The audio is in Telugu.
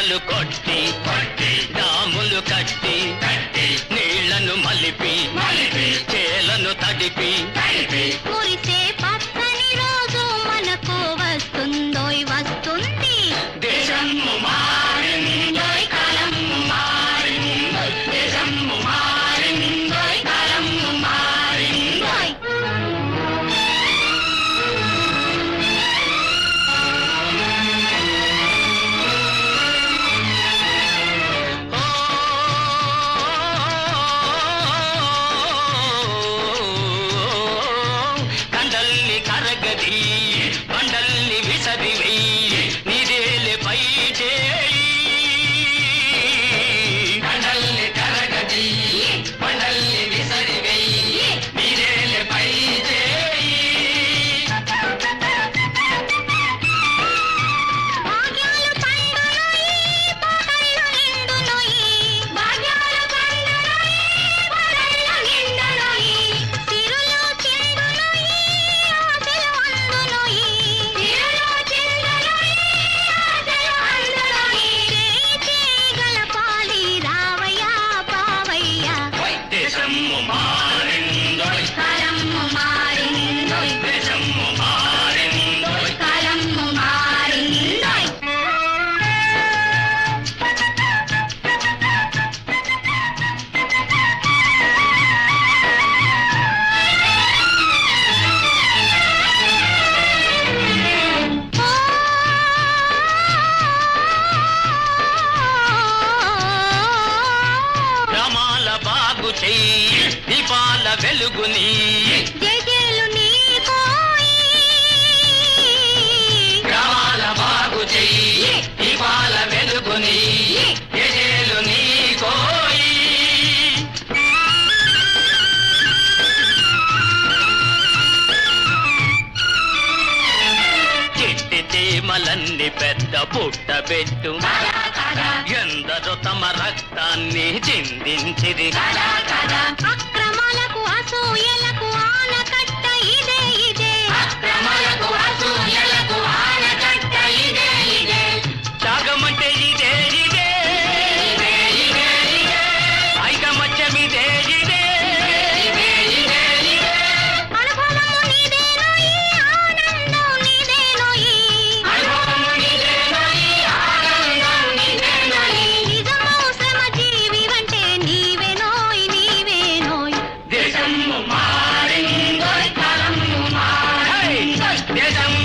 డ్యాములు కొట్టి కొట్టి డాములు కట్టి కట్టి నీళ్లను మలిపి మలిపి చేలను తడిపి తడిపి మురిసే పచ్చని రోజు మనకు వస్తుందోయ్ వస్తుంది దేశము మారిందోయ్ కాలము మారిందోయ్ దేశము మారిందోయ్ కాలము మారిందోయ్ ఓయ్. కండల్ని కరగది బండల్ని విసరివై నిదేలే పై చేయి కండల్ని కరగది బండల్ని విసరివై నిదేలే పై చేయి భాగ్యాలు పండునోయి, పాటలు నిండునోయి. భాగ్యాలు పండునోయి, పాటలు నిండునోయి. సిరులు చిందునోయి, ఆశలు అందునోయి. సిరులు చిందునోయి, ఆశలు అందునోయి. చేయి చేయగల పాలి రావయ్యా, పావయ్యా. దేశము మారిందోయ్ కాలము మారిందోయ్, దేశము మారిందోయ్ కాలము మారిందోయ్. గ్రామాల బాగు చెయ్యి దీపాల వెలుగుని జయజయలు నీకోయి. గ్రామాల బాగు చెయ్యి దీపాల వెలుగుని ఎజేలు నీ కోయి చిట్టి చీమలన్నీ పెద్ద పుట్ట పెట్టు ఎందరో తమ రక్తాన్ని చిందించిరి అక్రమాలకు అసూయలకు ఆనకట్ట ఇదే ఇదే అక్రమాలకు అసూయలకు ఆనకట్ట ఇదే ఇదే త్యాగమంటే ఇదే ఇదే ఇదే ఇదే ఇదే ఐకమత్యం ఇదే ఇదే ఇదే ఇదే ఇదే అనుభవము నీదేనోయి ఆనందం నీదేనోయి అనుభవము నీదేనోయి, ఆనందం నీదేనోయి. నిజమౌ శ్రమ జీవి అంటే నీవేనోయ్ నీవేనోయ్ దేశము మారిందోయ్ కాలము మారిందోయ్ దేశము